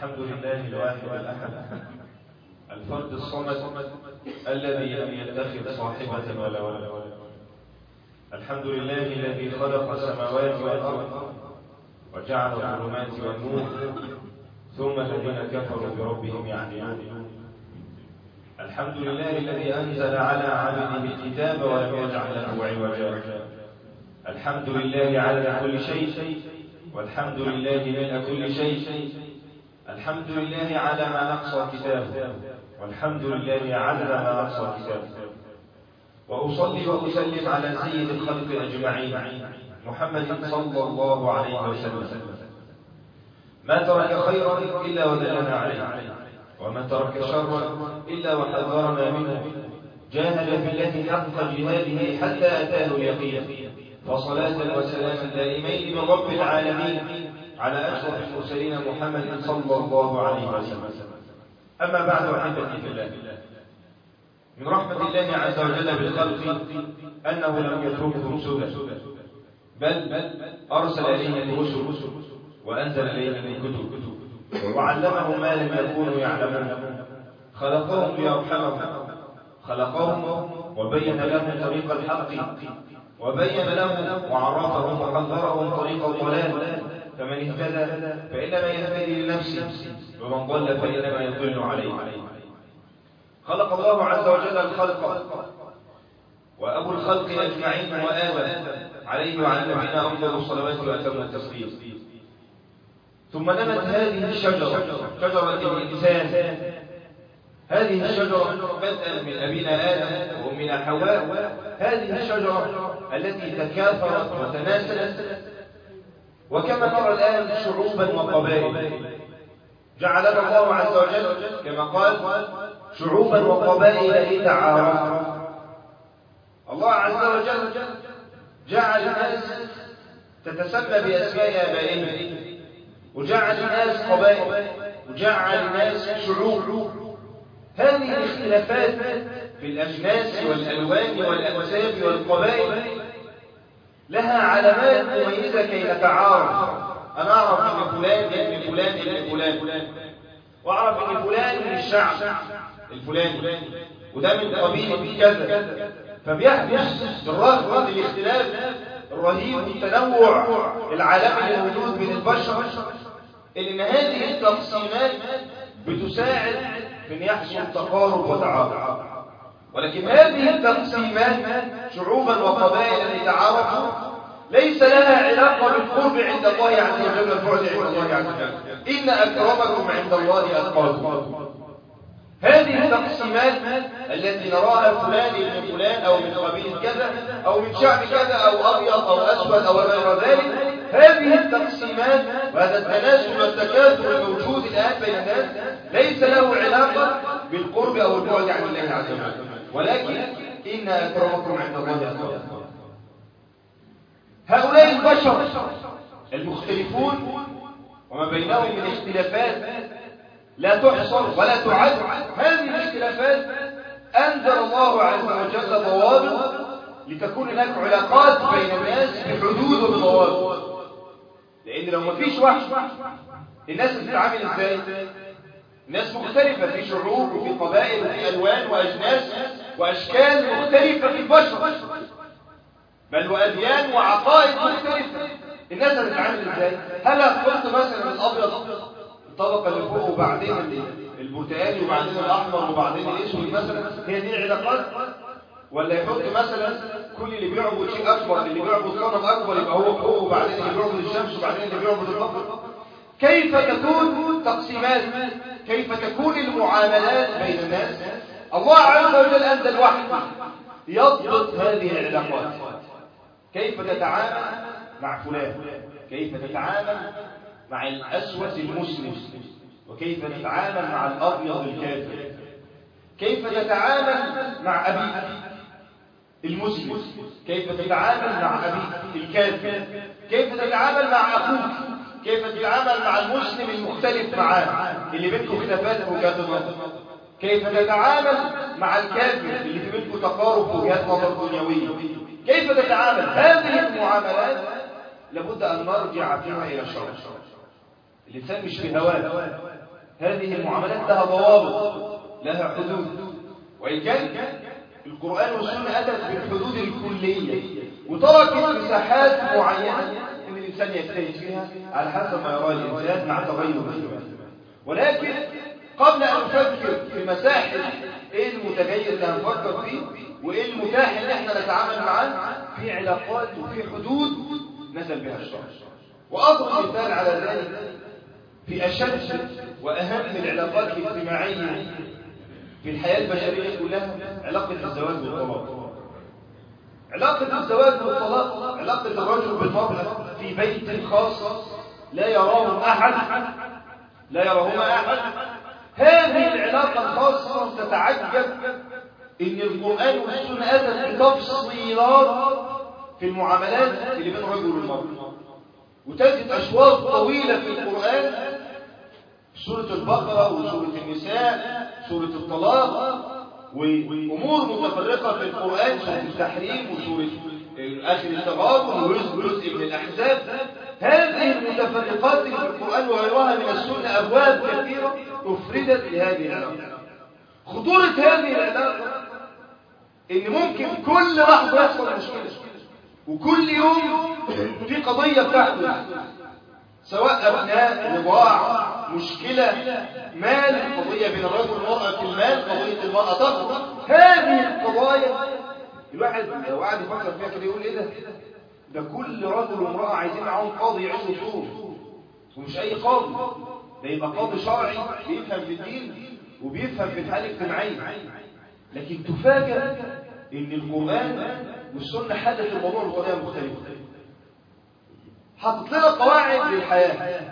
الحمد لله الواحد الأحد الفرد الصمد الذي لم يتخذ صاحبة ولا ولد الحمد لله الذي خلق السماوات والأرض وجعل الظلمات والنور ثم الذين كفروا بربهم يعدلون الحمد لله الذي أنزل على عبده الكتاب ولم يجعل له عوجا الحمد لله على كل شيء والحمد لله ملء كل شيء الحمد لله على ما نقصى كتابه والحمد لله عدد ما نقصى كتابه وأصلي وأسلم على سيد الخلق أجمعين محمد صلى الله عليه وسلم ما ترك خيرا إلا ودلنا عليه وما ترك شرا إلا وحذرنا منه جاهد في الله حق جهاده حتى أتاه اليقين فصلاة وسلاما دائمين من رب العالمين على أشرف المرسلين محمد صلى الله عليه وسلم أما بعد أحبتي في الله من رحمة الله عز وجل بالخلق أنه لم يتركهم سدى بل أرسل إليهم الرسل وأنزل إليهم الكتب وعلمهم ما لم يكونوا يعلمون خلقهم ليرحمهم خلقهم وبين لهم طريق الحق وبين لهم وعرفهم وحذرهم طريق الضلال فمن اهتدى فإنما يهتدي لنفسه ومن ضل فإنما يضل عليه خلق الله عز وجل الخلق وأبو الخلق أجمعين وآدم عليه وعلى نبينا أفضل الصلوات وأتم التسليم ثم نمت هذه الشجرة شجرة الإنسان هذه الشجرة بدءا من أبينا آدم وأمنا حواء هذه الشجرة التي تكاثرت وتناسلت وكما نرى الآن شعوبا وقبائل جعلنا الله عز وجل كما قال شعوبا وقبائل لتعارفوا الله عز وجل جعل الناس تتسمى بأسماء آبائهم وجعل الناس قبائل وجعل الناس شعوب هذه الاختلافات في الأجناس والألوان والأنساب والقبائل لها علامات مميزة كي نتعارف أنا أعرف أن فلان ابن فلان ابن فلان وأعرف أن فلان من الشعب الفلاني وده من قبيل كذا فبيحدث بالرغم من الاختلاف الرهيب والتنوع العالمي الموجود بين البشر إن هذه التقسيمات بتساعد في أن يحصل تقارب وتعارف ولكن هذه التقسيمات شعوبا وقبائل لتعارفوا ليس لها علاقة بالقرب عند الله عز وجل والبعد عند الله عز وجل إن أكرمكم عند الله أتقاكم هذه التقسيمات التي نراها فلان من فلان أو من قبيل كذا أو من شعب كذا أو أبيض أو أسود أو غير ذلك هذه التقسيمات وهذا التناسل والتكاثر الموجود الآن بين الناس ليس له علاقة بالقرب أو البعد عن الله عز وجل ولكن إن أكرمكم عند الله أتقاكم هؤلاء البشر المختلفون وما بينهم من اختلافات لا تحصر ولا تعد هذه الاختلافات أنزل الله عز وجل ضوابط لتكون هناك علاقات بين الناس بحدود وبضوابط لأن لو ما فيش وحش الناس بتتعامل ازاي؟ الناس مختلفة في شعوب وفي قبائل وفي ألوان وأجناس وأشكال مختلفة في البشر بل وأديان وعقائد مختلفة الناس هتتعامل ازاي؟ هل هتحط مثلا الأبيض الطبقة اللي فوق وبعدين البرتقالي وبعدين الأحمر وبعدين الأسود مثلا هي دي العلاقات ولا يحط مثلا كل اللي بيعبد شيء أكبر اللي بيعبد صنم أكبر يبقى هو فوق وبعدين اللي بيعبد الشمس وبعدين اللي بيعبد القمر كيف تكون تقسيمات كيف تكون المعاملات بين الناس الله عز وجل أنزل وحي يضبط هذه العلاقات كيف تتعامل مع فلان كيف تتعامل مع الأسود المسلم وكيف تتعامل مع الأبيض الكافر كيف تتعامل مع أبيك المسلم كيف تتعامل مع أبيك الكافر كيف تتعامل مع أخوك كيف تتعامل مع المسلم المختلف معاه اللي بينكم خلافات وجهات النظر كيف تتعامل مع الكافر اللي في بينكم تقارب وجهات نظر دنيويه كيف تتعامل هذه المعاملات لابد أن نرجع فيها إلى الشرع الإنسان مش في هواه هذه المعاملات لها ضوابط لها حدود وإن كان القرآن والسنة أتت بالحدود الكلية وتركت مساحات معينة إن الإنسان يجتهد فيها على حسب ما يراه الإنسان مع تغير الزمان ولكن قبل أن نفكر في مساحة إيه المتغير اللي هنفكر فيه وإيه المتاح اللي احنا نتعامل معاه في علاقات وفي حدود نزل بها الشرع وأضرب مثال على ذلك في أشد وأهم العلاقات الاجتماعية في الحياة البشرية كلها علاقة الزواج والطلاق علاقة الزواج والطلاق علاقة الرجل بالمرأة في بيت خاص لا يراه أحد لا يراهما أحد هذه العلاقة الخاصة تتعجب إن القرآن والسنة أتت بتفصيلات في المعاملات اللي بين الرجل والمرأة وتجد أشواط طويلة في القرآن سورة البقرة وسورة النساء سورة الطلاق وأمور متفرقة في القرآن سورة التحريم وسورة آخر التغابن وجزء من الأحزاب هذه المتفرقات في القرآن وغيرها من السنة أبواب كثيرة أفردت لهذه العلاقة خطورة هذه العلاقة إن ممكن كل لحظة يحصل مشكلة وكل يوم في قضية بتحدث سواء أبناء رضاع مشكلة مال قضية بين الرجل والمرأة في المال قضية المرأة تقضى هذه القضايا الواحد لو قعد يفكر فيها كده يقول ايه ده ده كل رجل وامرأة عايزين معاهم قاضي يعيشوا طول ومش أي قاضي ده يبقى قاضي شرعي بيفهم في الدين وبيفهم في الحالة الاجتماعية لكن تفاجأ ان القرآن والسنة حدث الموضوع بطريقة مختلفة حطت لنا قواعد للحياة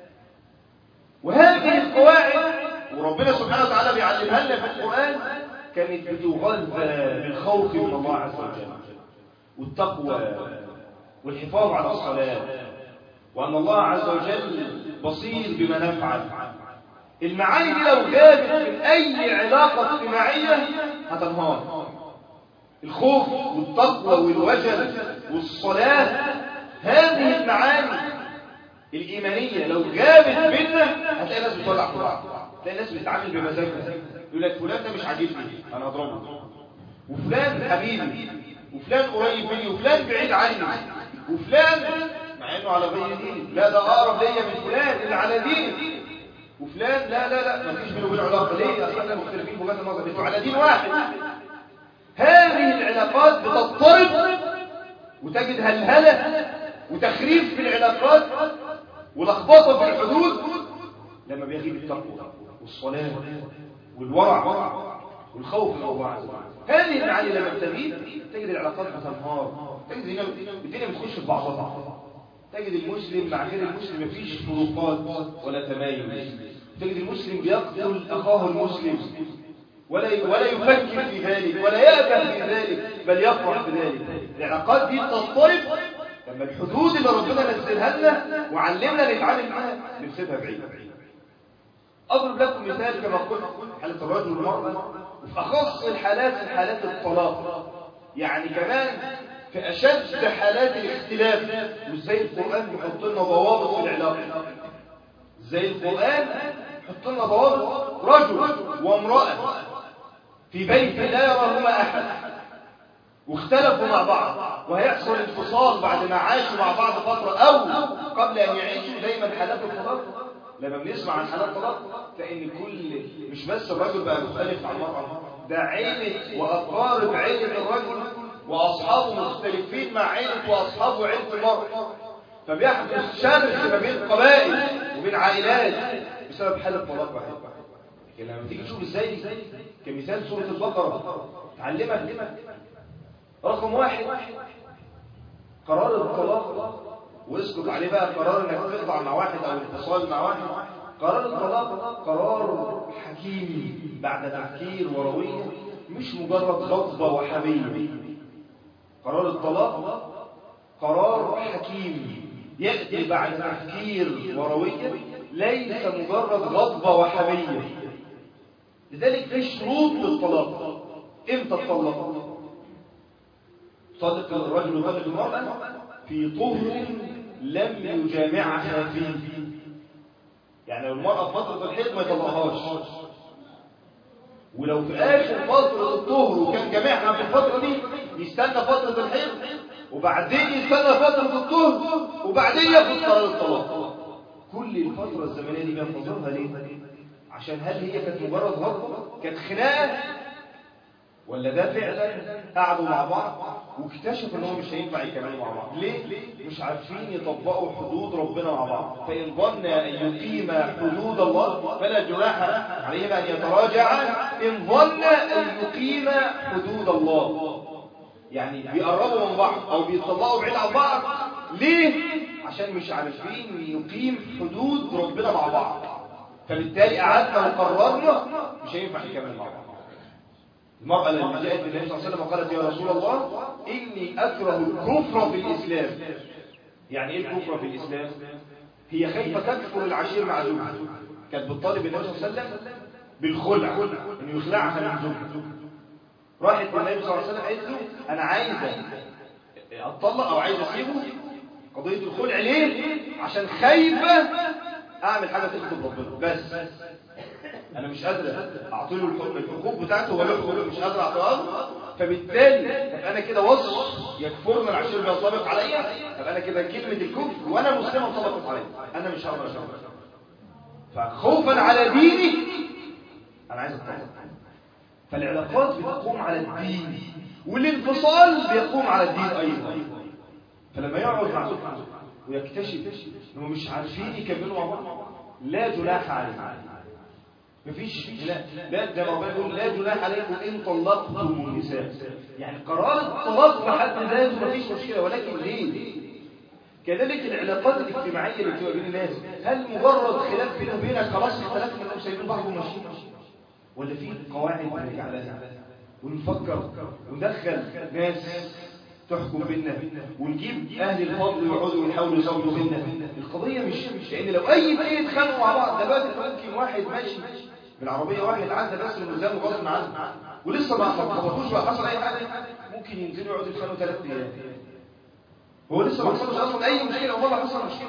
وهذه القواعد وربنا سبحانه وتعالى بيعلمها لنا في القرآن كانت بتغذى بالخوف من الله عز وجل والتقوى والحفاظ على الصلاة وأن الله عز وجل بصير بما نفعل المعاني دي لو غابت من أي علاقة اجتماعية هتنهار الخوف والتقوى والوجل والصلاة هذه المعاني الإيمانية لو غابت منا هتلاقي ناس بتولع في بعض هتلاقي ناس بتتعامل بمزاجها يقول لك فلان ده مش عاجبني أنا هضربه وفلان حبيبي وفلان قريب مني وفلان بعيد عني وفلان مع انه على غير دين لا ده اقرب ليا من فلان اللي على دين وفلان لا لا لا ما فيش بينه وبينه علاقه ليه اصلا مختلفين في وجهه النظر انتوا على دين واحد هذه العلاقات بتضطرب وتجد هلهله وتخريف في العلاقات ولخبطه في الحدود لما بيغيب التقوى والصلاه والورع والخوف من الله عز وجل هذه المعاني لما بتغيب تجد العلاقات بتنهار تجد هنا الدنيا بتخش في بعضها تجد المسلم مع غير المسلم مفيش فروقات ولا تمايز تجد المسلم بيقتل اخاه المسلم ولا ولا يفكر في ذلك ولا يأبه في ذلك بل يفرح بذلك العلاقات دي تضطرب لما الحدود اللي ربنا نزلها لنا وعلمنا نتعامل معاها نسيبها بعيد أضرب لكم مثال كما قلت حالة الرجل والمرأة وفي أخص الحالات الحالات الطلاق يعني كمان في أشد حالات الاختلاف وازاي القرآن بيحط لنا ضوابط في العلاقة زي القرآن يحط لنا ضوابط رجل وامرأة في بيت لا يراهما أحد واختلفوا مع بعض وهيحصل انفصال بعد ما عاشوا مع بعض فترة أو قبل أن يعيشوا دايما حالات الطلاق لما بنسمع عن حالات الطلاق فإن كل مش بس الرجل بقى مختلف عن المرأة ده عيلة وأقارب عيلة الرجل وأصحابه مختلفين مع عيلة وأصحابه وعيلة المرأة فبيحدث شرخ ما بين قبائل وبين عائلات بسبب حالة طلاق واحد لكن لما تيجي تشوف ازاي كمثال سورة البقرة تعلمك رقم واحد قرار الطلاق واسكت عليه بقى قرار انك تقطع مع واحد او اتصال مع واحد قرار الطلاق قرار حكيم بعد تفكير وروية مش مجرد غضبة وحمية قرار الطلاق قرار حكيم يأتي بعد تفكير وروية ليس مجرد غضبة وحمية لذلك في شروط للطلاق امتى تطلق صدق الرجل وطلق المرأة في طهر لم يجامعها فيه يعني لو المرأة في فترة الحيض ما يطلقهاش ولو في آخر فترة الطهر وكان جميعها في الفترة دي يستنى فترة الحيض وبعدين يستنى فترة الطهر وبعدين ياخد قرار الطلاق كل الفترة الزمنية دي بينتظرها ليه؟ عشان هل هي كانت مجرد غلطة؟ كانت خناقة؟ ولا ده فعلا قعدوا مع بعض واكتشفوا ان هو مش هينفع يكملوا مع بعض ليه مش عارفين يطبقوا حدود ربنا مع بعض فان ظن ان يقيم حدود الله فلا جناح عليهما ان يتراجعا ان ظن ان يقيم حدود الله يعني بيقربوا من بعض او بيطلعوا بعيد عن بعض ليه عشان مش عارفين يقيم حدود ربنا مع بعض فبالتالي قعدنا وقررنا مش هينفع نكمل مع بعض المرأة لما جاءت للنبي صلى الله عليه وسلم وقالت يا رسول الله إني أكره الكفر في الإسلام يعني إيه الكفر في الإسلام؟ هي خايفة تكفر العشير مع زوجها كانت بتطالب النبي صلى الله عليه وسلم بالخلع إنه يخلعها من زوجها راحت للنبي صلى الله عليه وسلم قالت له أنا عايزة أتطلق أو عايزة أسيبه قضية الخلع ليه؟ عشان خايفة أعمل حاجة تغضب ربنا بس انا مش قادر اعطي له الحقوق بتاعته ولا حقوق مش قادر اعطيها له فبالتالي طب انا كده وصف يكفرنا العشير بينطبق عليا طب انا كده كلمه الكفر وانا مسلم انطبقت عليا انا مش هقدر اشوف فخوفا على ديني انا عايز اتطلق فالعلاقات بتقوم على الدين والانفصال بيقوم على الدين ايضا فلما يقعد مع زوجته ويكتشف انهم مش عارفين يكملوا مع بعض لا جناح عليه مفيش لا لا زي ما ربنا بيقول لا جناح عليكم ان طلقتم النساء يعني قرار الطلاق بحد ذاته مفيش مشكله ولكن ليه كذلك العلاقات الاجتماعيه اللي بتبقى بين الناس هل مجرد خلاف بينه وبينك خلاص اختلفنا انهم سايبين بعض وماشيين ولا في قواعد نرجع لها ونفكر وندخل ناس تحكم بينا ونجيب اهل الفضل يقعدوا ويحاولوا يصلوا بينا القضيه مش مش لان لو اي اثنين يتخانقوا مع بعض ده بقى ممكن واحد ماشي بالعربيه واحد عدى بس من قدامه غصب عنه ولسه ما خبطوش بقى حصل اي حاجه ممكن ينزلوا يقعدوا يتخانقوا ثلاث ايام هو لسه ما حصلش اصلا اي مشكله والله حصل مشكله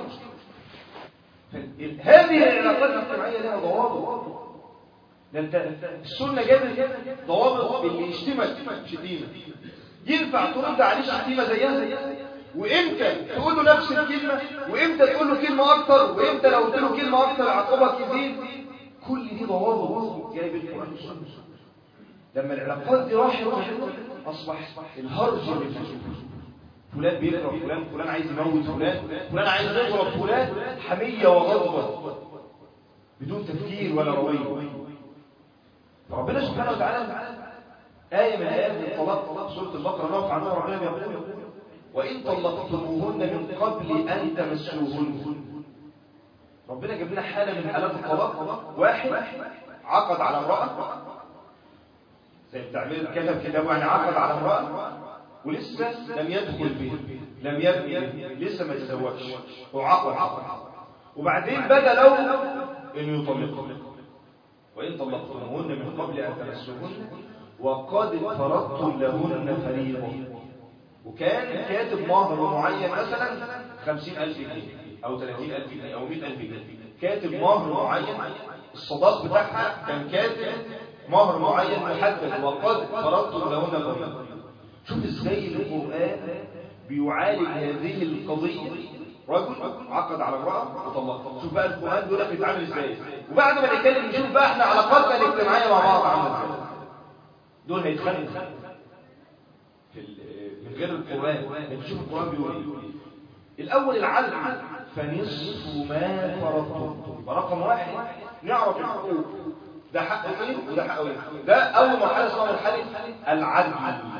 هذه العلاقات الاجتماعيه لها ضوابط ده انت السنه جابت ضوابط اللي يشتمك شتيمه ينفع ترد عليه شتيمه زيها زيها وامتى تقول له نفس الكلمه وامتى تقول له كلمه اكتر وامتى لو قلت له كلمه اكتر عقابك يزيد كل دي ضوابط جايب القران والسنه لما العلاقات دي راحت اصبح الهرج اللي بتشوفه فلان بيضرب فلان فلان عايز يموت فلان فلان عايز يضرب فلان حميه وغضبه بدون تفكير ولا رويه فربنا سبحانه وتعالى آية من آيات الطلاق سورة البقرة نقف عنها ربنا بيقول وإن طلقتموهن من قبل أن تمسوهن ربنا جاب لنا حالة من حالات الطلاق واحد عقد على امرأة زي بتعمل كتب كتاب يعني عقد على امرأة ولسه لم يدخل به لم يبني لسه ما تزوجش هو عقد وبعدين بدا له انه يطلقها وإن طلقتموهن من قبل أن تمسوهن وقد فرضتم لهن فريضة وكان كاتب مهر معين مثلا خمسين ألف جنيه أو ثلاثين ألف جنيه أو مئة ألف جنيه كاتب مهر معين الصداق بتاعها كان كاتب مهر معين محدد وقد فرضتم لهن فريضة شوف ازاي القرآن بيعالج هذه القضية رجل عقد على امرأة وطلقها شوف بقى القرآن دول بيتعامل ازاي وبعد ما نتكلم نشوف بقى احنا علاقاتنا الاجتماعية مع بعض عامله ازاي دول هيتخانقوا في من غير القرآن نشوف القرآن بيقول ايه الأول العدل فنصف ما فرضتم يبقى رقم واحد نعرف الحقوق ده حق ايه وده حق ايه ده أول مرحلة اسمها مرحلة العدل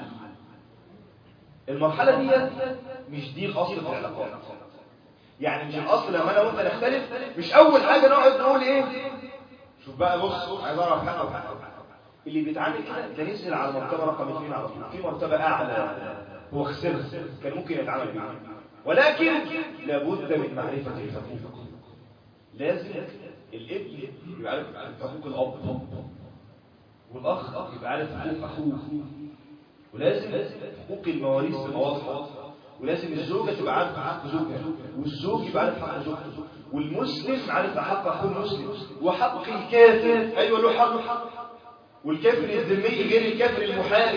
المرحلة دي مش دي الأصل في العلاقات يعني مش الأصل لما أنا وأنت نختلف مش أول حاجة نقعد نقول إيه شوف بقى بص عايز أعرف حاجة وحاجة اللي بيتعامل كده ده نزل على المرتبة رقم اثنين على طول في مرتبة أعلى هو خسر كان ممكن يتعامل معاه ولكن لابد من معرفة الحقوق لازم الابن يبقى عارف حقوق الأب والأخ يبقى عارف حقوق أخوه ولازم حقوق المواريث تبقى واضحة ولازم الزوجة تبقى عارفة حق زوجها والزوج يبقى عارف حق زوجته والمسلم عارف حق اخوه المسلم وحق الكافر ايوه له حق والكافر الذمي غير الكافر المحارب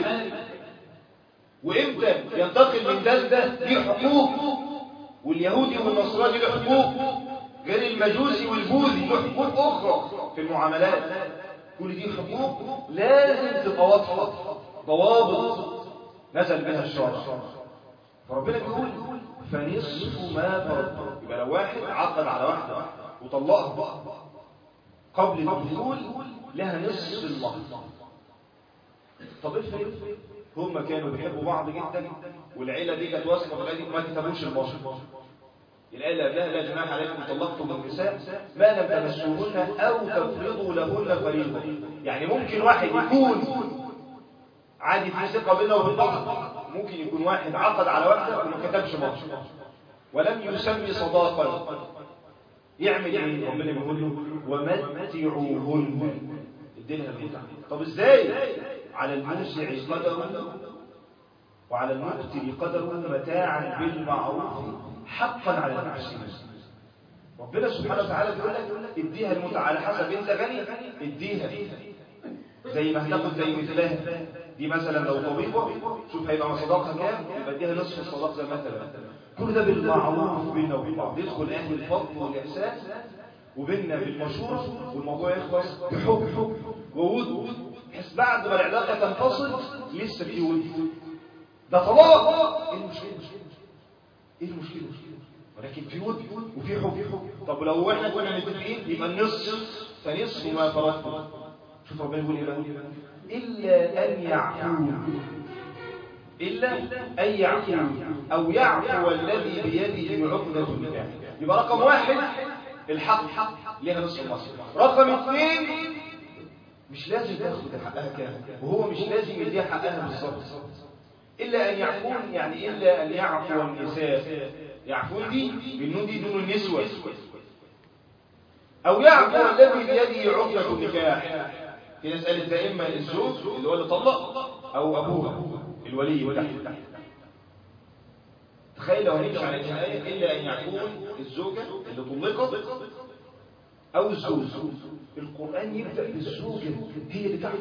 وامتى ينتقل من ده لده دي حقوق واليهودي والنصراني له حقوق غير المجوسي والبوذي له حقوق اخرى في المعاملات كل دي حقوق لازم تبقى واضحه ضوابط نزل بها الشرع فربنا بيقول فنصف ما فرض يبقى لو واحد عقد على واحده وطلقها قبل الدخول لها نصف المهر طب افرض هم كانوا بيحبوا بعض جدا والعيله دي كانت واثقه في العيله ما كتبوش المهر الآية قبلها لا جناح عليكم طلقتم النساء ما لم تمسوهن أو تفرضوا لهن فريضة يعني ممكن واحد يكون عادي في ثقة بينه وبين بعض ممكن يكون واحد عقد على واحدة وما كتبش مهر ولم يسمي صداقا يعمل ايه ربنا بيقول له ومتعوهن اديلها المتعة طب ازاي على الموسع قدره وعلى المقتل قدره متاعا بالمعروف حقا على المحسنين ربنا سبحانه وتعالى بيقول لك اديها المتعة على حسب انت غني اديها زي ما هتاخد زي مثلها دي مثلا لو طبيبة شوف هيبقى صداقها كام يبقى اديها نصف الصداق زي مثلا كل ده بالمعروف بيننا وبين بعض يدخل اهل الفضل والاحسان وبيننا بالمشورة والموضوع يخلص بحب وود بحيث بعد ما العلاقة تنفصل لسه في ود ده طلاق ايه المشكلة ايه المشكلة ولكن في ود وفي حب طب لو احنا كنا متفقين يبقى النصف فنصف ما فرضتم شوف ربنا يقول ايه الا ان يعفو الا ان يعفو او يعفو الذي بيده عقدة النكاح يبقى رقم واحد الحق لها نصف المصر رقم اثنين مش لازم تاخد حقها كامل وهو مش لازم يديها حقها بالظبط إلا أن يعفون يعني إلا أن يعفو النساء يعفون دي بالنون دي دون النسوة أو يعفو الذي بيده عقدة النكاح في ناس قالت ده إما الزوج اللي هو اللي طلق أو أبوها الولي تحت تخيل لو هنمشي على الآية إلا أن يعفون الزوجة اللي طلقت أو الزوج القرآن يبدأ بالزوجة هي اللي تحت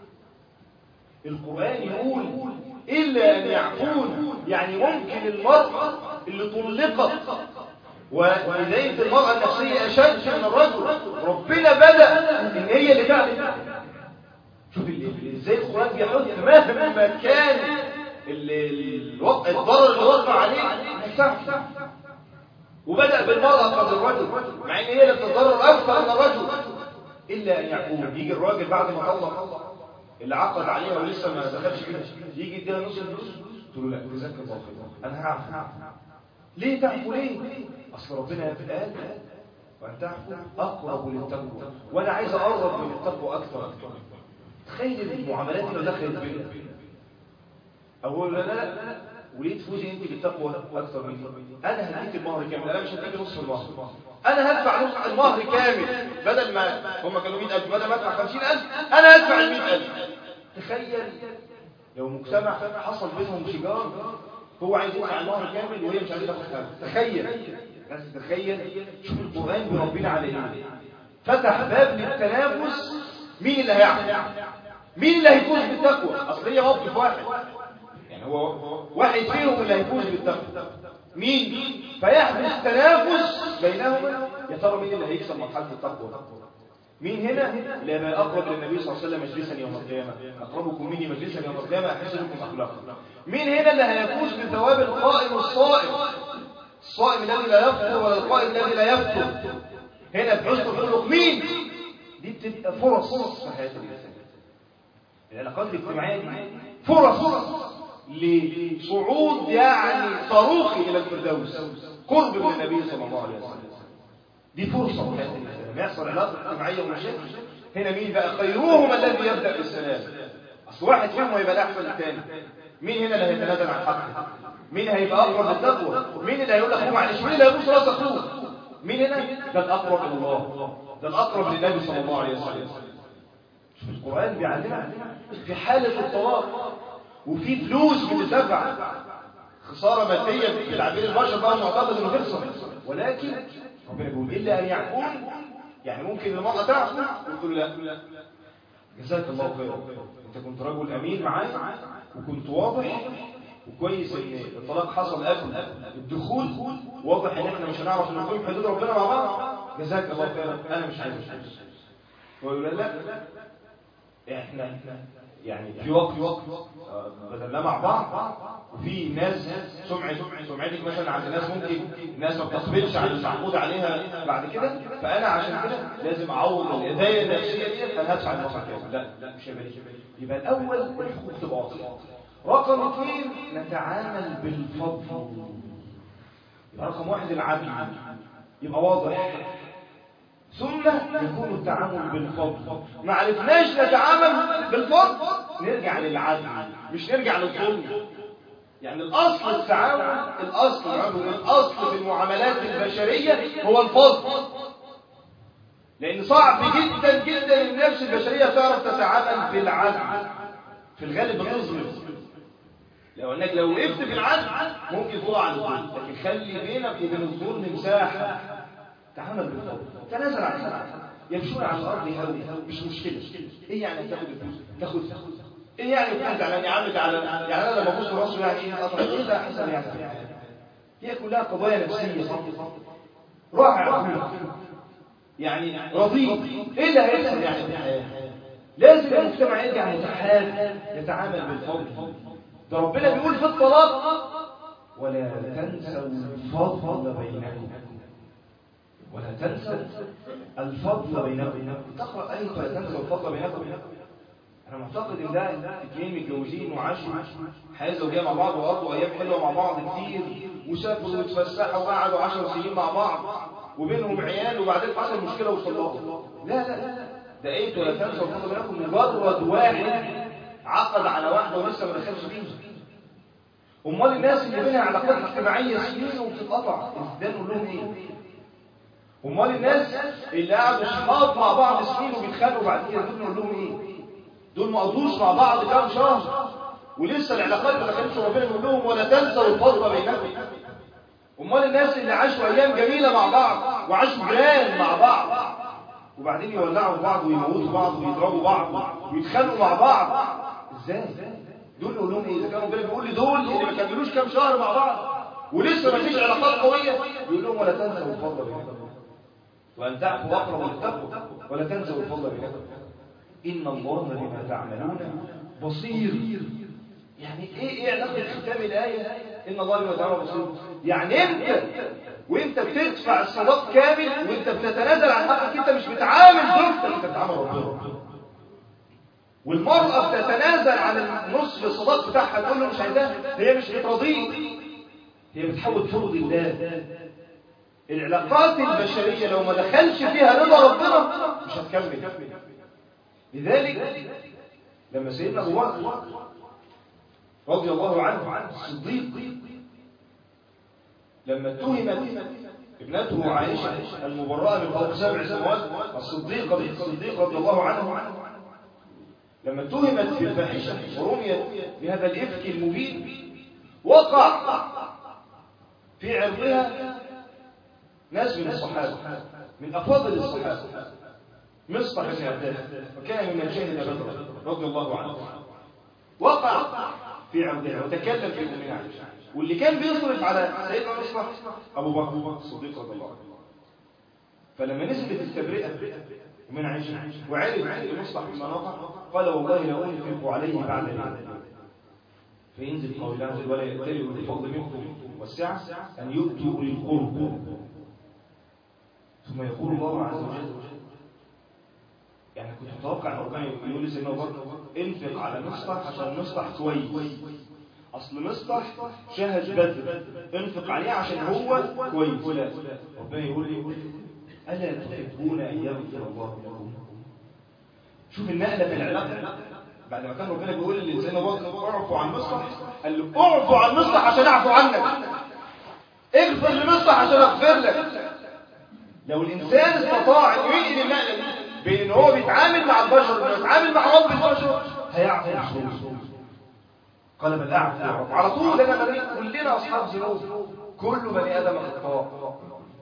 القرآن يقول إلا أن يعفون يعني ممكن المرأة اللي طلقت وبداية المرأة النفسية أشد من الرجل ربنا بدأ إن هي اللي تعمل شوف ازاي القرآن بيحط مهما كان الضرر اللي وقع عليه هيسامح وبدأ بالمرأة قبل الرجل مع إن هي اللي بتتضرر أكثر من الرجل إلا أن يعفون يجي الراجل بعد ما طلق اللي عقد عليها ولسه ما دخلش فيها يجي يديها نص الفلوس تقول له لا جزاك الله خير انا هعفو ليه تعفو ليه اصل ربنا قال وان تعفو اقرب للتقوى وانا عايز اقرب من التقوى اكثر تخيل المعاملات دي لو دخلت بينا اقول لا لا لا وليه تفوزي انت بالتقوى اكثر مني انا هديك المهر كامل انا مش هديك نصف المهر انا هدفع نصف المهر كامل بدل ما هم كانوا 100000 بدل ما ادفع 50000 انا هدفع ال 100000 تخيل لو مجتمع حصل بينهم شجار هو عايز يدفع المهر كامل وهي مش عايزه تاخد حاجه تخيل بس تخيل شوف القران بيربينا على ايه فتح باب للتنافس مين اللي هيعمل مين اللي هيفوز بالتقوى اصل هي موقف واحد يعني هو واحد فيهم اللي هيفوز بالتقوى مين فيحدث تنافس بينهما يا ترى مين اللي هيكسب مرحله التقوى مين هنا لما اقرب للنبي صلى الله عليه وسلم مجلسا يوم القيامه اقربكم مني مجلسا يوم القيامه احسنكم اخلاقا مين هنا اللي هيفوز بثواب القائم الصائم الصائم الذي لا يفطر ولا القائم الذي لا يفطر هنا بحسن الخلق مين دي بتبقى فرص في حياه الانسان العلاقات الاجتماعيه دي فرص لصعود يعني صاروخي الى الفردوس قرب من النبي صلى الله عليه وسلم دي فرصه في حياه الانسان لما يحصل علاقه اجتماعيه ومشاكل هنا مين بقى خيرهم الذي يبدا بالسلام اصل واحد فيهم هيبقى احسن من الثاني مين هنا اللي هيتنازل عن حقه مين هيبقى اقرب للتقوى مين اللي هيقول لك هو معلش مين اللي هيبوس راس اخوه مين هنا ده الاقرب الى الله ده الاقرب للنبي صلى الله عليه وسلم شوف القران بيعلمنا في حاله الطلاق وفي فلوس بتدفع خساره ماديه في العبيد البشر بقى معتقد انه بيخسر ولكن ربنا بيقول الا ان يعفون يعني ممكن المرأة تعفو وتقول لا جزاك الله خيرا انت كنت رجل امين معايا وكنت واضح وكويس ان الطلاق حصل قبل الدخول واضح ان احنا مش هنعرف نقيم حدود ربنا مع بعض جزاك الله خيرا انا مش عايز مش عايز ويقول لا احنا يعني في وقت وقت بدلنا مع بعض وفي ناس سمعة سمعتك مثلا عند ناس ممكن ناس ما بتقبلش على المعقود عليها بعد كده فانا عشان كده لازم اعوض الاذايه النفسيه دي فانا هدفع المصاري لا لا مش هيبقى يبقى الاول الحقوق تبقى واضحه رقم اثنين نتعامل بالفضل يبقى رقم واحد العدل يبقى واضح ثم يكون التعامل بالفضل ما عرفناش نتعامل بالفضل نرجع للعدل مش نرجع للظلم يعني الأصل التعامل الأصل الأصل في المعاملات البشرية هو الفضل لأن صعب جدا جدا النفس البشرية تعرف تتعامل بالعدل في الغالب بتظلم لو انك لو وقفت في العدل ممكن تقع على الظلم لكن خلي بينك وبين الظلم مساحة تعامل بالفضل تنازل عن الحق يمشون على الارض هوي مش مشكله ايه يعني تاخد الفلوس تاخد ايه يعني بتنزل على يا عم تعالى يعني انا لما ابص راسه يعني ايه اصلا ايه ده حصل يعني هي كلها قضايا نفسيه رائع يعني رضيت ايه اللي هيحصل يعني في الحياه لازم المجتمع يرجع يتحاب يتعامل بالفضل ده ربنا بيقول في الطلاق ولا تنسوا الفضل بينكم ولا تنسوا الفضل بينكم تقرأ أي ولا تنسوا الفضل بينكم أنا معتقد إن ده اثنين متجوزين وعاشوا حياة زوجية مع بعض وقضوا أيام حلوة مع بعض كتير وسافروا واتفسحوا وقعدوا 10 سنين مع بعض وبينهم عيال وبعدين حصل مشكلة وصلوا لا لا لا ده ايه ولا تنسوا الفضل بينكم مجرد واحد عقد على واحدة ولسه ما دخلش فيها امال الناس اللي بينها علاقات اجتماعيه سنين وبتتقطع ده نقول لهم ايه امال الناس اللي قعدوا صحاب مع بعض سنين وبيتخانقوا بعد كده دول نقول لهم ايه دول ما قضوش مع بعض كام شهر ولسه العلاقات ما دخلتش ربنا يقول لهم ولا تنسوا الفضل بينكم امال الناس اللي عاشوا ايام جميله مع بعض وعاشوا جيران مع بعض وبعدين يولعوا بعض ويموتوا بعض ويضربوا بعض ويتخانقوا مع بعض ازاي دول نقول لهم ايه اذا كانوا ربنا بيقول لي دول اللي ما كملوش كام شهر مع بعض ولسه ما فيش علاقات قويه يقول لهم ولا تنسوا الفضل بينكم وأن تعفوا أقرب للتقوى ولا تنسوا الفضل بينكم إن الله بما تعملون بصير يعني إيه إيه علاقة ختام الآية إن الله بما تعملون بصير يعني أنت وأنت بتدفع الصداق كامل وأنت بتتنازل عن حقك أنت مش بتعامل زوجتك أنت بتعامل ربنا والمرأة بتتنازل عن النصف الصداق بتاعها تقول له مش عايزاه هي مش بترضيه هي بتحاول ترضي الله العلاقات البشرية لو ما دخلش فيها رضا ربنا مش هتكمل لذلك لما سيدنا أبو بكر رضي الله عنه الصديق لما اتهمت ابنته عائشة المبرأة من فوق سبع سنوات الصديق الصديق رضي الله عنه لما اتهمت في الفاحشة ورميت بهذا الإفك المبين وقع في عرضها ناس من الصحابة من أفاضل الصحابة مصطح بن عباس وكان من شهد بدر رضي الله عنه وقع في عرضها وتكلم في أمنا عائشة واللي كان بيصرف على سيدنا مصطح أبو بكر الصديق رضي الله عنه فلما نزلت التبرئة من عائشة وعرف مصطح بما وقع قال والله لا أنفق عليه بعد اليوم فينزل قول الله عز وجل ولا يأتلي بالفضل منكم والسعة أن يؤتوا أولي القرب ثم يقول الله عز وجل يعني كنت متوقع ان ربنا يقول لسيدنا ابو بكر انفق على مصطح عشان مصطح كويس اصل مصطح شهد بدر انفق عليه عشان هو كويس لا ربنا يقول لي الا تحبون ان يغفر الله لكم شوف النقله في العلاقه بعد ما كان ربنا بيقول لسيدنا ابو بكر اعفوا عن مصطح قال له اعفوا عن مصطح عشان اعفو عنك اغفر لمصطح عشان اغفر لك لو الإنسان استطاع أن ينقل النقلة دي بين إن هو بيتعامل مع البشر وإنه يتعامل مع رب البشر هيعفو الذنوب قال بل أعفو على طول أنا بني كلنا أصحاب ذنوب كل بني آدم خطاء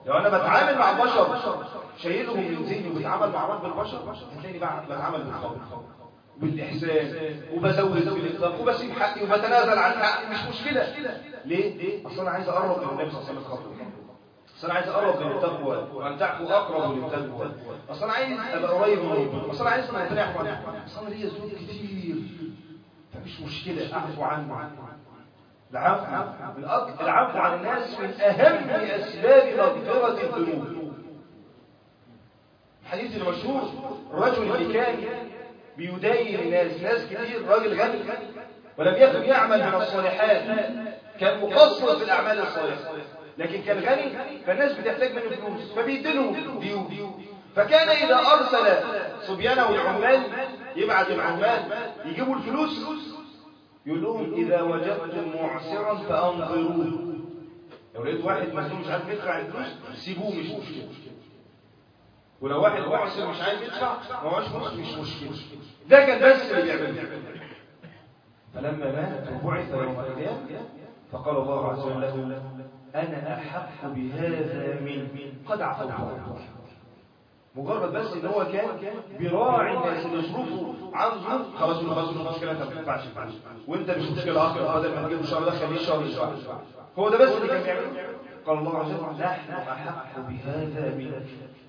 لو انا بتعامل مع بشر شايلهم من ذهني وبتعامل مع رب البشر هتلاقيني بقى بتعامل بالخبر بالاحسان وبزود في الاطلاق وبسيب حقي وبتنازل عن حقي مش مشكله ليه اصل انا عايز اقرب من النبي صلى الله عليه وسلم اصل انا عايز اقرب من التقوى وان تعفو اقرب للتقوى اصل انا عايز ابقى قريب من ربنا اصل انا عايز ربنا يعفو عني اصل انا ليا ذنوب كتير فمش مشكله اعفو عنه العفو من أك... العفو عن الناس من اهم اسباب مغفره الذنوب الحديث المشهور الرجل اللي كان بيدين الناس ناس كتير راجل غني ولم يكن يعمل من الصالحات كان مقصر في الاعمال الصالحه لكن كان غني فالناس بتحتاج منه فلوس فبيدينهم ديو فكان اذا ارسل صبيانه العمال يبعث العمال يجيبوا الفلوس يقول لهم اذا وجدتم معسرا فانظروه لو لقيت واحد مخزون مش عارف يدفع الفلوس سيبوه مش مشكله ولو واحد معسر مش عايز يدفع ما هوش فلوس مش مشكله ده كان بس اللي بيعمله فلما مات وبعث يوم القيامه فقال الله عز وجل له انا احق بهذا من قد عفوت عنك مجرد بس ان هو كان براعي الناس اللي ظروفه عن ظروف خلاص له خلاص مش مشكله انت ما تنفعش وانت مش مشكله اخر بدل ما تجيب الشهر ده خليه الشهر الشهر هو ده بس اللي كان بيعمله قال الله عز وجل نحن احق بهذا منك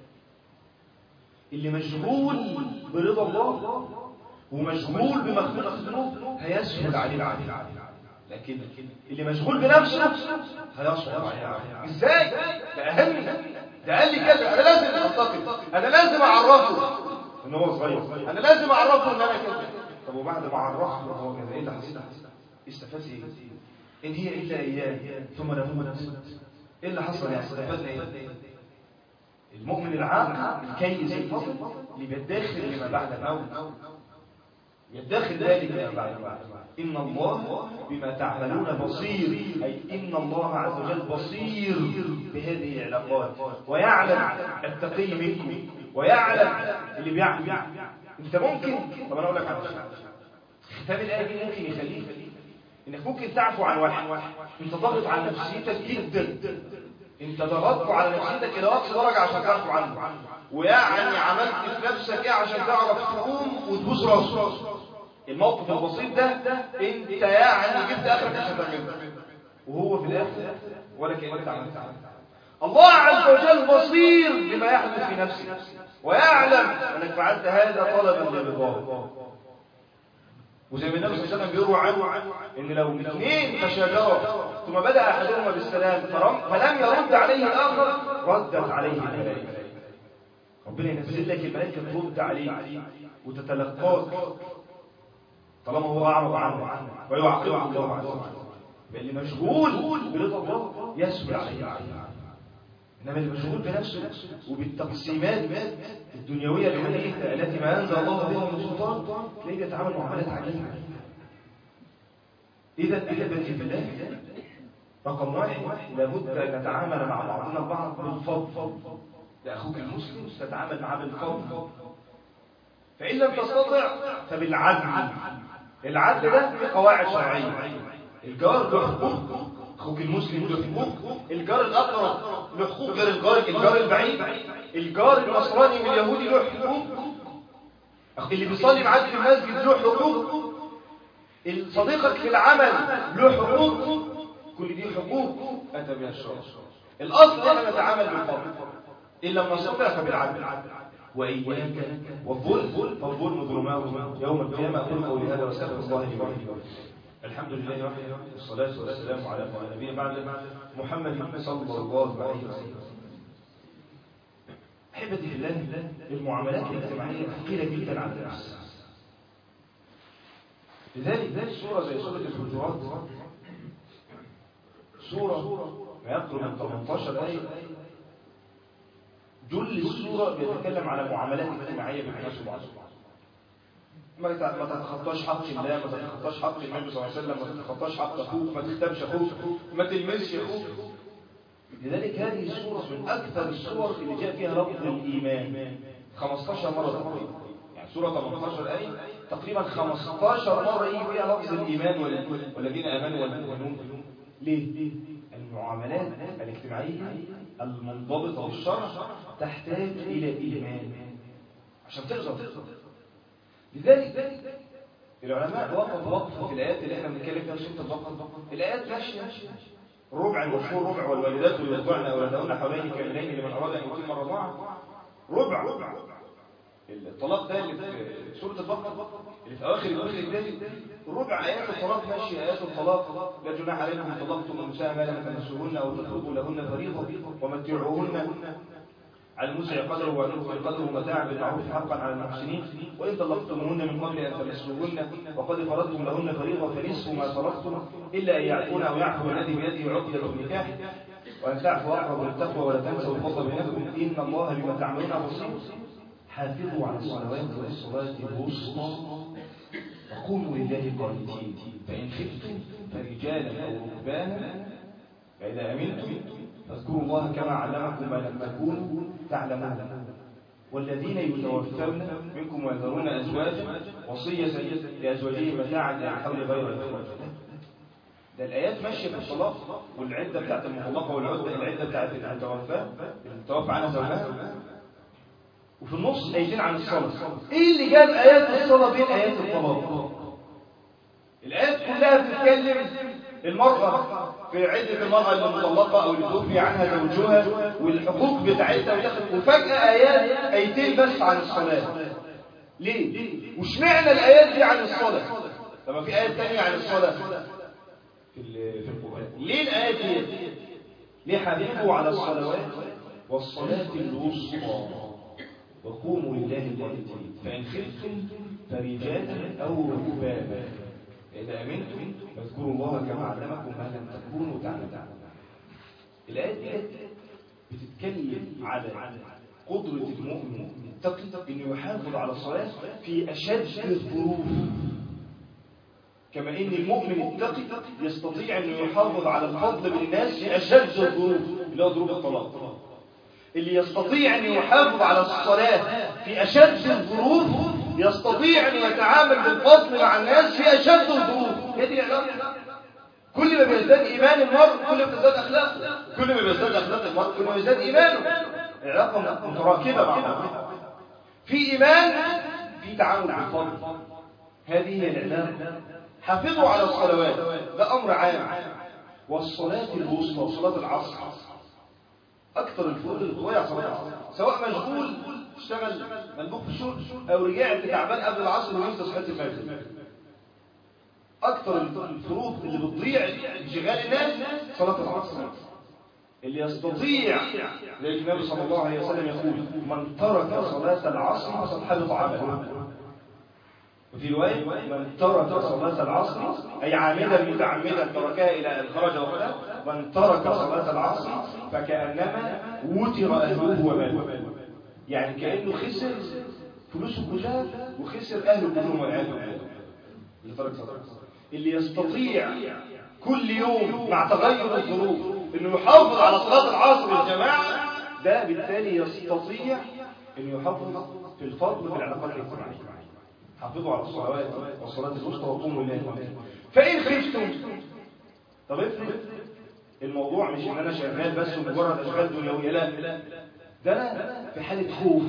اللي مشغول برضا الله ومشغول بمغفرة الذنوب هيسهل عليه العدل لكن اللي مشغول بنفسه هيصعب عليه ازاي ده اهم ده قال لي كذا انا لازم انتقد انا لازم اعرفه ان هو صغير انا لازم اعرفه ان انا كذا طب وبعد ما عرفه ان هو كذا ايه اللي حصل استفاد ايه ان هي الا ايام ثم نموت ايه اللي حصل يعني استفدنا ايه المؤمن العاقل الكيس الفضل اللي بيدخل لما بعد الموت يدخل ذلك لما بعد الموت إن الله بما تعملون بصير أي إن الله عز وجل بصير بهذه العلاقات ويعلم التقي منكم ويعلم اللي بيعمل انت ممكن طب انا اقول لك على ختام الايه دي ممكن يخليك انك ممكن تعفو عن واحد انت ضاغط على نفسيتك جدا انت ضغطت على نفسيتك الى اقصى درجه عشان تعفو عنه ويعني عملت في نفسك ايه عشان تعرف تقوم وتبوس راسك الموقف البسيط ده انت يعني جبت اخرك عشان تعمله وهو في الاخر ولا كانك عملت الله عز وجل بصير بما يحدث في نفسك ويعلم انك فعلت هذا طلبا لرضاه وزي ما النبي صلى الله عليه وسلم بيروى عنه ان لو اثنين تشاجروا ثم بدا احدهما بالسلام فلم يرد عليه الاخر ردت عليه الملائكه ربنا ينزل لك الملائكه ترد عليك وتتلقاك طالما هو اعرض عنه ويعاقبه الله عز وجل فاللي مشغول برضا الله يسهل عليه انما اللي مشغول بنفسه وبالتقسيمات الدنيويه الحديثه التي ما انزل الله بها من سلطان تلاقيه بيتعامل معاملات عجيبه اذا احبتي بالله رقم واحد لابد ان نتعامل مع بعضنا البعض بالفضل لاخوك المسلم تتعامل معاه بالفضل فان لم تستطع فبالعدل العدل ده في قواعد شرعيه الجار له حقوق اخوك المسلم له حقوق الجار الاقرب له حقوق غير الجار الجار البعيد الجار النصراني من اليهودي له حقوق اللي بيصلي معاك في المسجد له حقوق صديقك في العمل له حقوق كل دي حقوق اتى بها الشرع الاصل احنا نتعامل بالفضل ان لم نستطع فبالعدل واياك والظلم فالظلم ظلمات يوم القيامه اقول قولي هذا واستغفر الله لي ولكم الحمد لله وحده والصلاة والسلام على نبينا بعد محمد صلى الله عليه وسلم أحبتي في الله المعاملات الاجتماعية ثقيلة جدا على النفس لذلك سورة زي سورة الحجرات سورة ما يقرب من 18 آية جل السورة بيتكلم على معاملات اجتماعية بين الناس وبعض ما تتخطاش حق الله ما تتخطاش حق النبي صلى الله عليه وسلم ما تتخطاش حق اخوك ما تختمش اخوك ما تلمسش اخوك لذلك هذه السورة من أكثر السور اللي جاء فيها لفظ الإيمان 15 مرة تقريبا يعني سورة 18 آية تقريبا 15 مرة يجي فيها لفظ الإيمان والذين آمنوا والمؤمنون ليه؟ المعاملات الاجتماعية المنضبطة بالشرع تحتاج إلى إيمان عشان تقدر لذلك العلماء وقفوا وقفة في الآيات اللي احنا بنتكلم فيها سورة البقرة الآيات ماشية الربع المشهور ربع والوالدات يرضعن أولادهن حوالين كاملين لمن أراد أن يتم الرضاعة ربع الطلاق ده اللي في سورة البقرة اللي في أواخر الجزء الثاني ربع آيات الطلاق ماشية آيات الطلاق لا جناح عليكم إن طلقتم النساء ما لم تمسوهن أو تفرضوا لهن فريضة ومتعوهن على المسع قدره وعنه قدره متاع بالمعروف حقا على المحسنين وإن طلقتموهن من قبل أن تمسوهن وقد فرضتم لهن فريضة فنصف ما فرضتم إلا أن يعفون أو يعفو الذي بيده عقدة النكاح وأن تعفوا أقرب للتقوى ولا تنسوا الفضل بينكم إن الله بما تعملون بصير حافظوا على الصلوات والصلاة الوسطى وقوموا لله قانتين فإن خفتم فرجالا أو ركبانا فإذا أمنتم فاذكروا الله كما علمكم ما لم تكونوا تعلمون والذين يتوفون منكم ويذرون أزواجا وصية لأزواجهم متاعا إلى الحول غير إخراج ده الآيات ماشية في الصلاة والعدة بتاعت المطلقة والعدة العدة بتاعت المتوفى المتوفى عنها زوجها وفي النص آيتين عن الصلاة إيه اللي جاب آيات الصلاة بين آيات الطلاق الآيات كلها بتتكلم المرأة في عدة المرأة المطلقة أو اللي توفي عنها زوجها والحقوق بتاعتها وفجأة آيات آيتين بس عن الصلاة ليه؟ وشمعنا الآيات دي عن الصلاة طب في آيات تانية عن الصلاة في في القرآن ليه الآيات دي؟ ليه حبيبوا على الصلوات والصلاة الوسطى وقوموا لله قانتين فإن خفتم فرجالا أو ركبانا إذا أمنتم فاذكروا الله كما علمكم ما لم تكونوا تعلمون الآيات دي بتتكلم على قدرة المؤمن المتقي إنه يحافظ على الصلاة في أشد الظروف كما إن المؤمن التقي يستطيع أنه يحافظ على الفضل بالناس في أشد الظروف اللي هو ظروف الطلاق اللي يستطيع أن يحافظ على الصلاة في أشد الظروف يستطيع أن يتعامل بالفضل مع الناس في أشد الظروف هذه العلاقة كل ما بيزداد إيمان المرء كل ما بيزداد أخلاقه كل ما بيزداد أخلاق المرء كل ما بيزداد إيمانه العلاقة متراكبة مع بعضها في إيمان في تعامل بالفضل هذه هي العلاقة حافظوا على الصلوات ده أمر عام والصلاة الوسطى صلاة العصر أكثر الفروض اللي بتضيع صلاة العصر سواء مشغول اشتغل ملبوك في الشغل أو رجعت تعبان قبل العصر وانت صحيت المغرب أكثر الفروض اللي بتضيع انشغال الناس صلاة العصر اللي يستطيع لأن النبي صلى الله عليه وسلم يقول من ترك صلاة العصر فقد حبط عمله وفي رواية من ترك صلاة العصر أي عامدا متعمدا تركها إلى الخرج وقتها من ترك صلاة العصر فكأنما وتر أهله وماله يعني كأنه خسر فلوسه كلها وخسر أهله كلهم والعياذ بالله اللي ترك صلاة العصر اللي يستطيع كل يوم مع تغير الظروف انه يحافظ على صلاة العصر الجماعة ده بالتالي يستطيع انه يحافظ في الفضل في العلاقات الاجتماعية حافظوا على الصلوات والصلاة الوسطى وقوموا لله فإن خفتم طب افرض الموضوع مش ان انا شغال بس ومجرد اشغال دنيويه لا ده انا في حاله خوف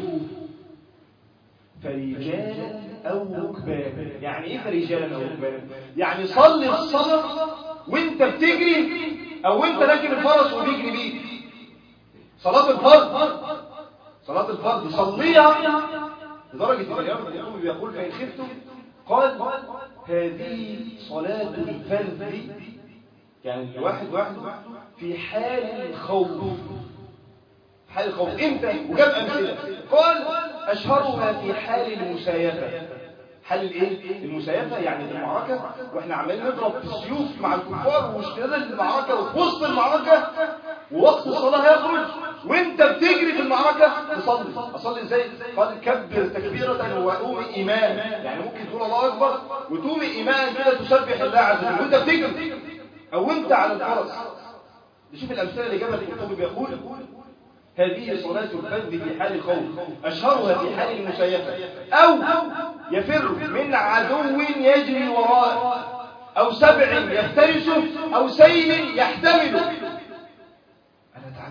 فرجالا او ركبانا يعني ايه فرجالا او ركبانا يعني صلي الصلاه وانت بتجري او وانت راكب الفرس وبيجري بيك صلاه الفرض صلاه الفرض صليها لدرجه ان الامام بيقول فان خفتم قال هذه صلاه الفرد يعني الواحد واحد في حال الخوف حال الخوف امتى وجاب امثله قال اشهرها في حال المسايفه حال الايه المسايفه يعني في المعركه واحنا عمالين نضرب في السيوف مع الكفار واشتداد المعركه وفي وسط المعركه ووقت الصلاه يخرج وانت بتجري في المعركه تصلي اصلي ازاي قال كبر تكبيره وقوم ايمان يعني ممكن تقول الله اكبر وتقوم ايمان كده تسبح الله عز وجل وانت بتجري او انت على الفرس نشوف الامثله اللي جابها الكتاب بيقول هذه صلاة الفرد في حال خوف أشهرها في حال المسيفة أو يفر من عدو يجري وراءه أو سبع يفترسه أو سيل يحتمله أنا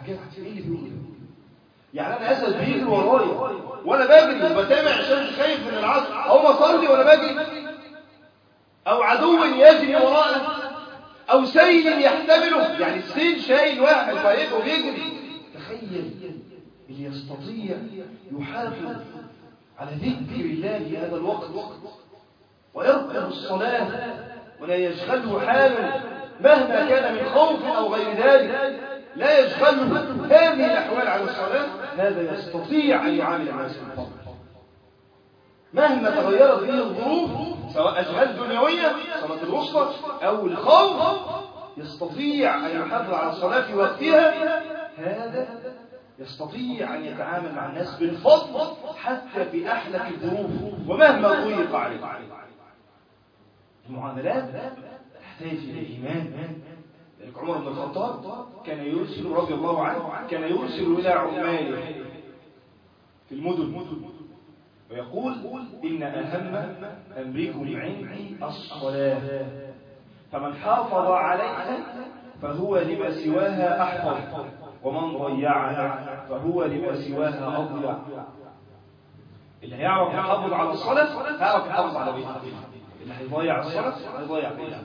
كده ايه اللي بيقول يعني انا اسد بيجري ورايا وانا بجري وبتابع عشان مش خايف من العصر او اصلي وانا بجري او عدو يجري ورايا او سيل يحتمله يعني السيل شايل واحد فيبقى بيجري تخيل اللي يستطيع يحافظ على ذكر الله في هذا الوقت ويرقب الصلاة ولا يشغله حال مهما كان من خوف أو غير ذلك لا يشغله هذه الأحوال على الصلاة هذا يستطيع أن يعامل الناس بالفضل مهما تغيرت فيه الظروف سواء أشغال دنيوية صلاة الوسطى أو الخوف يستطيع أن يحافظ على الصلاة في وقتها هذا يستطيع أن يتعامل مع الناس بالفضل حتى في أحلك الظروف ومهما ضيق عليه المعاملات تحتاج إلى إيمان ذلك عمر بن الخطاب كان يرسل رضي الله عنه كان يرسل إلى عماله في المدن ويقول إن أهم أمركم عندي الصلاة فمن حافظ عليها فهو لما سواها أحفظ ومن ضيعها فهو لما سواها أضيع اللي هيعرف يحافظ على الصلاة هيعرف يحافظ على بيته اللي هيضيع الصلاة هيضيع بيته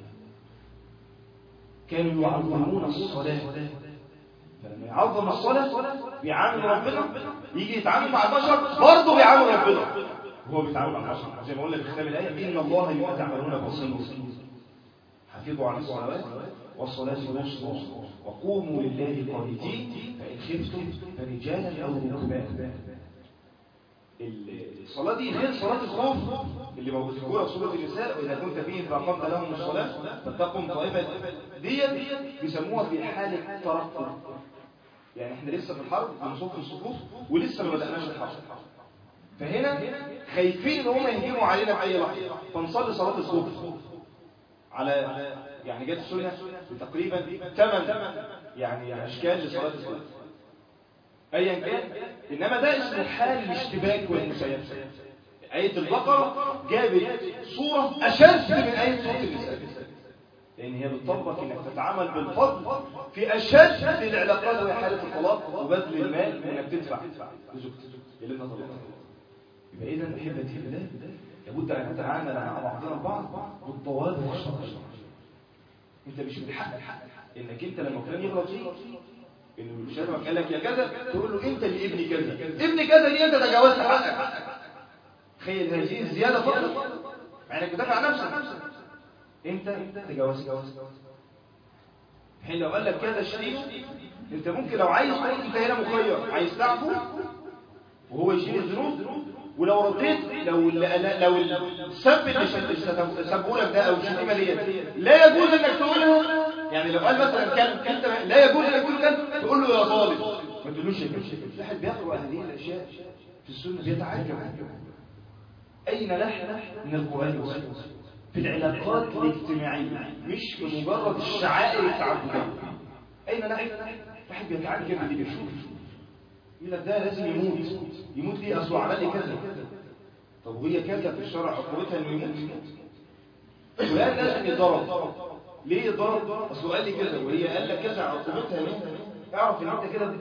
كانوا يعظمون الصلاة فلما يعظم الصلاة بيعامل ربنا يجي يتعامل مع البشر برضه بيعامل ربنا هو بيتعامل مع البشر زي ما قلنا في ختام الآية إن الله بما تعملون بصير حافظوا على الصلوات والصلاة الوسطى وقوموا لله قانتين فإن خفتم فرجالا أو ركبانا الصلاة دي غير صلاة الخوف اللي موجود في سورة النساء وإذا كنت فيهم فأقمت لهم الصلاة فاتقم طائفة ديت بيسموها في حالة ترقب يعني احنا لسه في الحرب بنصف الصفوف ولسه ما بدأناش الحرب فهنا خايفين ان هم يهجموا علينا في اي لحظه فنصلي صلاه الصبح على يعني جت السنه تقريبا ثمان يعني اشكال لصلاه الصبح ايا كان انما ده اسمه حال الاشتباك والمسايسه آية البقرة جابت صورة أشد من آية صورة النساء لأن هي بتطبق إنك تتعامل بالفضل في أشد العلاقات وهي حالة الطلاق وبذل المال وإنك تدفع لزوجتك اللي أنت طلقتها يبقى إذا أحبتي في الله لابد أن نتعامل مع بعضنا البعض بالطوال والشرع أنت مش من حقك إنك أنت لما كان يغلط فيك إنه الشرع قال لك يا كذا تقول له أنت اللي ابني كذا ابني كذا دي أنت تجاوزت حقك تخيل هذه الزيادة فقط مع انك بتدافع عن نفسك انت تجاوزت حين لو قال لك كذا شديد انت ممكن لو عايز تقول انت هنا مخير عايز تعفو وهو يشيل الذنوب ولو رديت لو لو السب اللي سبه لك ده او الشتيمه ديت لا يجوز انك تقولها يعني لو قال مثلا كلب انت لا يجوز انك تقول كلب تقول له يا ظالم ما تقولوش يا كلب الواحد بيقرا هذه الاشياء في السنه بيتعجب أين نحن من القرآن والسنة في العلاقات الاجتماعية مش في مجرد الشعائر التعبدية أين نحن واحد بيتعجب اللي بيشوف يقول لك ده لازم يموت يموت ليه أصله عمل لي كذا طب وهي كذا في الشرع عقوبتها إنه يموت فلان لازم يتضرب ليه يتضرب أصله قال لي كذا وهي قال لك كذا عقوبتها ليه اعرف ان انت كده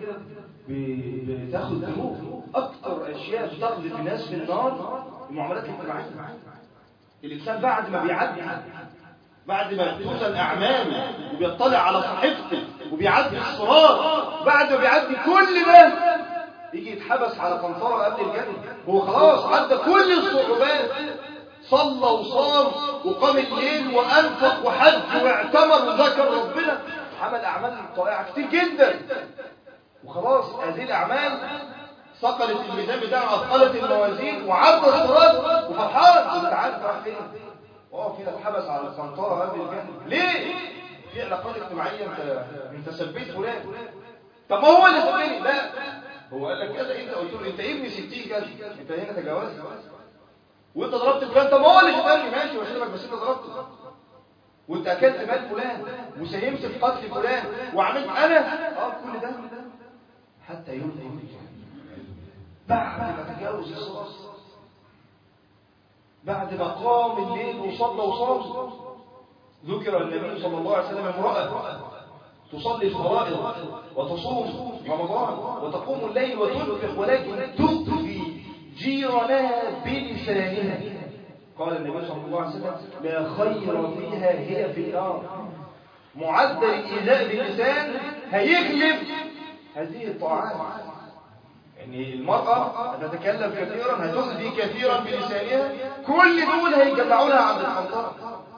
بتاخد ذنوب اكتر اشياء بتقذف الناس في النار المعاملات الاجتماعيه الانسان بعد ما بيعدي بعد ما بتوزن اعماله وبيطلع على صحيفته وبيعدي الصراط بعد ما بيعدي كل ده يجي يتحبس على قنطره قبل الجنه هو خلاص عدى كل الصعوبات صلى وصام وقام الليل وانفق وحج واعتمر وذكر ربنا عمل اعمال طائعه كتير جدا وخلاص هذه الاعمال ثقلت الميزان بتاعه اثقلت الموازين وعدى الصراط وفرحان انت عارف راح فين واقف كده اتحبس على القنطره قبل الجنه ليه في علاقات اجتماعيه انت انت سبيت فلان طب ما هو اللي سبني لا هو قال لك كذا انت قلت له انت ابني 60 كذا انت هنا تجاوزت وانت ضربت فلان طب ما هو اللي شتمني ماشي واشتمك بس انت ضربته وانت اكلت مال فلان وساهمت في قتل فلان وعملت انا اه كل ده حتى يلقي في الجنه بعد ما تجاوز الصراط بعد ما قام الليل وصلى وصام ذكر النبي صلى الله عليه وسلم امرأة تصلي الفرائض وتصوم رمضان وتقوم الليل وتنفق ولكن تخفي جيرانها بلسانها قال النبي صلى الله عليه وسلم لا خير فيها هي في النار معدل الإيذاء باللسان هيغلب هذه الطاعات يعني المرأة تتكلم كثيرا هتؤذي كثيرا بلسانها كل دول هيجمعوا لها عند الحنطرة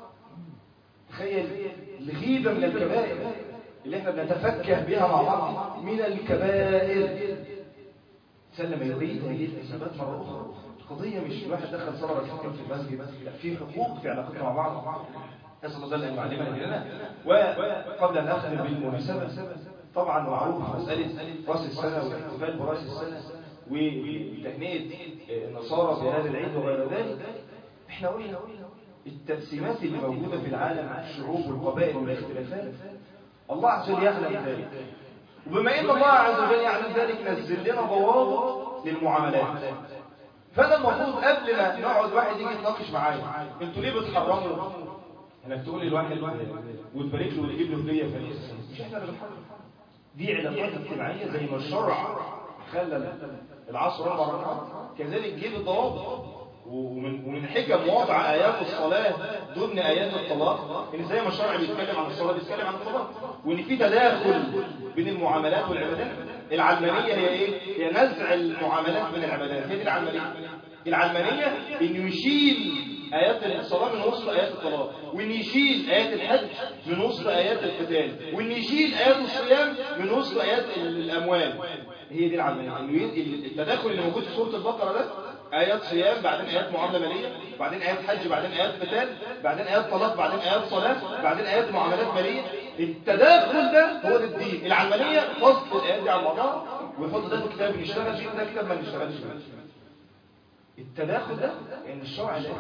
تخيل الغيبة من الكبائر اللي احنا بنتفكه بها مع بعض من الكبائر سلم يريد هذه الحسابات مرة أخرى القضية مش واحد دخل صلاة ركعتين في المسجد لا في حقوق في علاقتنا مع بعض نسأل الله أن يعلمنا ديننا وقبل أن أختم بالمناسبة طبعا معروف مسألة رأس السنة والاحتفال برأس السنة وتهنئة النصارى بهذا العيد وغير ذلك احنا قلنا التقسيمات اللي موجودة في العالم الشعوب والقبائل والاختلافات الله عز وجل يعلم ذلك وبما ان الله عز وجل يعلم ذلك نزل لنا ضوابط للمعاملات فانا المفروض قبل ما نقعد واحد يجي يتناقش معايا انتوا ليه بتحرموا انك تقول للواحد وتبارك له وتجيب له هديه فلوس مش احنا اللي بنحرم دي علاقات اجتماعيه زي ما الشرع خلى العصر اربع ركعات كذلك جيب الضوابط ومن ومن حكم وضع ايات الصلاه ضمن ايات الطلاق ان زي ما الشرع بيتكلم عن الصلاه بيتكلم عن الطلاق وان في تداخل بين المعاملات والعبادات العلمانيه هي ايه هي نزع المعاملات من العبادات هي دي العلمانيه العلمانيه انه يشيل آيات الصلاة من وسط آيات الطلاق وإن يشيل آيات الحج من وسط آيات القتال وإن يشيل آيات الصيام من وسط آيات الأموال هي دي العلمانية إنه التداخل اللي موجود في سورة البقرة ده آيات صيام بعدين آيات معاملة مالية بعدين آيات حج بعدين آيات قتال بعدين آيات طلاق بعدين آيات صلاة بعدين آيات معاملات مالية التداخل ده هو ده الدين العلمانية فصل الآيات دي على بعضها ويحط ده في كتاب نشتغل فيه وده كتاب ما نشتغلش فيه التداخل ده ان الشرع لا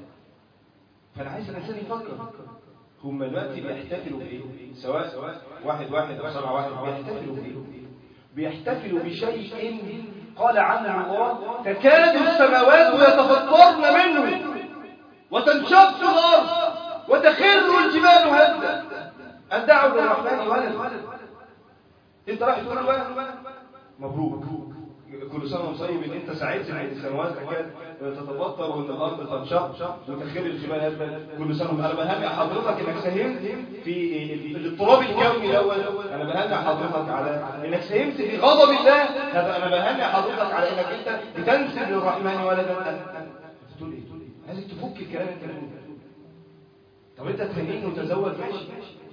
فانا عايز الانسان يفكر هم دلوقتي بيحتفلوا بايه سواء واحد واحد او سبعة واحد بيحتفلوا بايه بيحتفلوا بشيء قال عنه الله تكاد السماوات يتفطرن منه وتنشق الارض وتخر الجبال هدا ان دعوا للرحمن ولد انت رايح تقول ولد مبروك كل سنة وطيب ان انت سعيد ان السماوات تكاد تتبطر وان الارض تنشق وتخيل الجبال هذا كل سنة انا بهنئ حضرتك انك ساهمت في الاضطراب الكوني الاول انا بهنئ حضرتك على انك ساهمت في غضب الله هذا انا بهنئ حضرتك على انك انت بتنسب للرحمن ولدا تقول ايه عايزك تفك الكلام انت بتقوله طب انت تهنيني وتزوج ماشي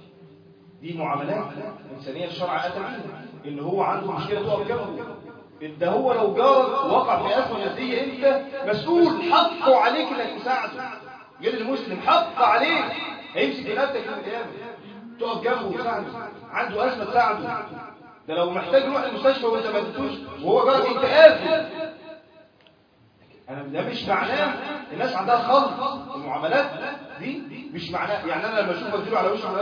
دي معاملات انسانيه الشرع اتى بيها ان هو عنده مشكله تقف جنبه ده هو لو جارك وقع في أزمة نفسية أنت مسؤول حقه عليك إنك تساعده غير المسلم حق عليك هيمسك بنفسك يوم القيامة تقف جنبه وتساعده عنده أزمة تساعده ده لو محتاج يروح المستشفى وأنت ما اديتوش وهو جارك أنت قافل أنا ده مش معناه الناس عندها خلط المعاملات دي مش معناه يعني أنا لما أشوف أديله على وشه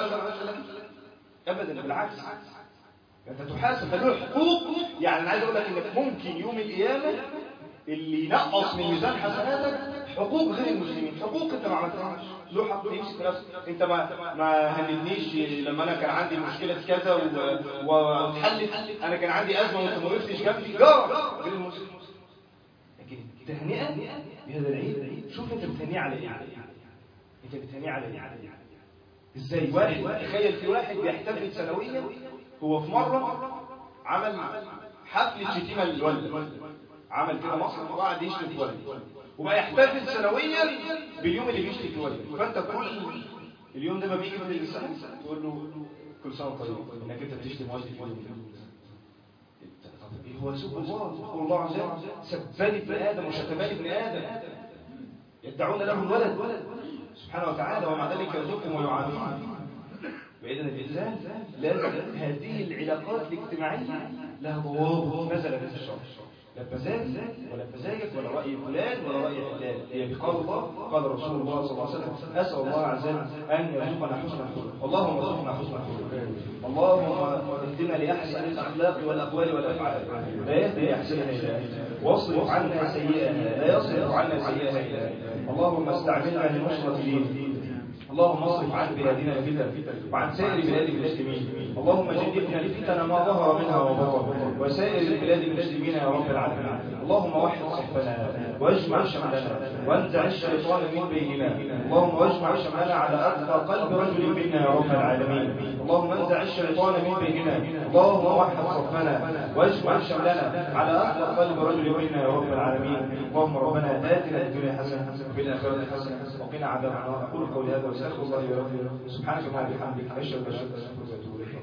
أبدا بالعكس انت تحاسب فله حقوق يعني انا عايز اقول لك انك ممكن يوم القيامه اللي ينقص من ميزان حسناتك حقوق غير المسلمين حقوق انت ما عملتهاش له حق يمسك نفسك انت ما ما هنتنيش لما انا كان عندي مشكله كذا واتحلت انا كان عندي ازمه وانت ما وقفتش جنبي جار غير المسلم لكن تهنئه بهذا العيد شوف انت بتهنيه على ايه انت بتهنيه على ايه ازاي واحد تخيل في واحد بيحتفل سنويا هو في مرة عمل حفلة شتيمة للولد عمل كده مصر وقعد يشتم في ولد وبقى يحتفل سنويا باليوم اللي بيشتم في ولد فانت كل اليوم ده ما بيجي من السنة تقول له كل سنة طيب انك انت بتشتم ولد في ولد هو سب الله يقول الله عز وجل سبني ابن ادم وشتمني ابن ادم يدعون له الولد سبحانه وتعالى ومع ذلك يرزقهم ويعافيهم فإذا الإنسان لازم هذه العلاقات الاجتماعية لها ضوابط نزل في الشرع لا بمزاج ولا بمزاجك ولا رأي فلان ولا رأي فلان هي بقول الله قال رسول الله صلى الله عليه وسلم أسأل الله عز وجل أن يرزقنا حسن الخلق اللهم ارزقنا حسن الخلق اللهم اهدنا لأحسن الأخلاق والأقوال والأفعال لا يهدي أحسنها إلا أنت واصرف عنا سيئها لا يصرف عنا سيئها إلا أنت اللهم استعملنا لنصرة دينك اللهم اصرف عن بلادنا الفتن وعن سائر بلاد المسلمين اللهم جنبنا الفتن ما ظهر منها وبطن وسائر البلاد المسلمين يا رب العالمين اللهم وحد صفنا واجمع شملنا وانزع الشيطان من بيننا اللهم واجمع شملنا على اتقى قلب رجل منا يا رب العالمين اللهم انزع الشيطان من بيننا اللهم وحد صفنا واجمع شملنا على اتقى قلب رجل منا يا رب العالمين اللهم ربنا اتنا في الدنيا حسنه وفي الاخره حسنه وقنا عذاب النار اقول قولي هذا واستغفر الله لي ولكم سبحانك اللهم وبحمدك اشهد ان لا اله الا انت استغفرك واتوب اليك